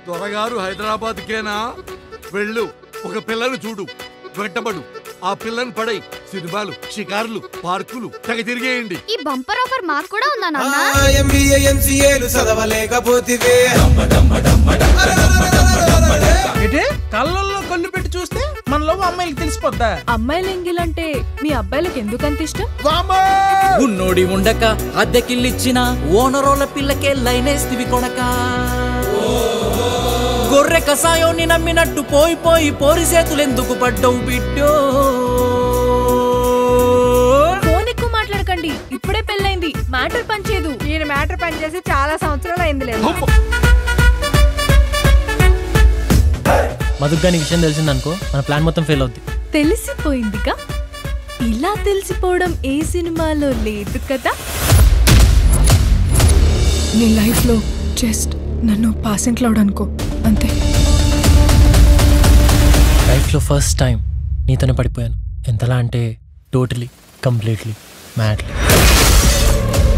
త్వరగారు హైదరాబాద్కేనా వెళ్ళు ఒక పిల్లను చూడు వెంటబడు ఆ పిల్లని పడై సినిమాలు షికారులు పార్కులు తెగ తిరిగేయండి ఈ బంపర్ ఆఫర్ మాకు కూడా ఉందా నాన్న ఎంబీఏ ఎంసీఏలు చదవలేకపోతివే ఏంటి కళ్ళల్లో కళ్ళు పెట్టి చూస్తే మనలో అమ్మాయిలకి తెలిసిపోద్దా అమ్మాయిల ఎంగిలంటే మీ అబ్బాయిలకు ఎందుకు అంత ఇష్టం ఉన్నోడి ఉండక అద్దెకిల్లిచ్చిన ఓనరోల పిల్లకే లైనేస్తివి కొడక గొర్రె కసాయోని నమ్మినట్టు పోయి పోయి పోరి చేతులెందుకు పడ్డవు బిడ్డో ఫోన్ ఎక్కువ మాట్లాడకండి ఇప్పుడే పెళ్ళైంది మ్యాటర్ పనిచేయదు ఈయన మ్యాటర్ పనిచేసి చాలా సంవత్సరాలు అయింది లేదు మధుగ్గాని విషయం తెలిసిందనుకో మన ప్లాన్ మొత్తం ఫెయిల్ అవుద్ది తెలిసిపోయిందిగా ఇలా తెలిసిపోవడం ఏ సినిమాలో లేదు కదా నీ లైఫ్లో జస్ట్ నన్ను పాసింగ్ క్లౌడ్ అనుకో అంతే లైఫ్లో ఫస్ట్ టైం నీతోనే పడిపోయాను ఎంతలా అంటే టోటలీ కంప్లీట్లీ మ్యాడ్లీ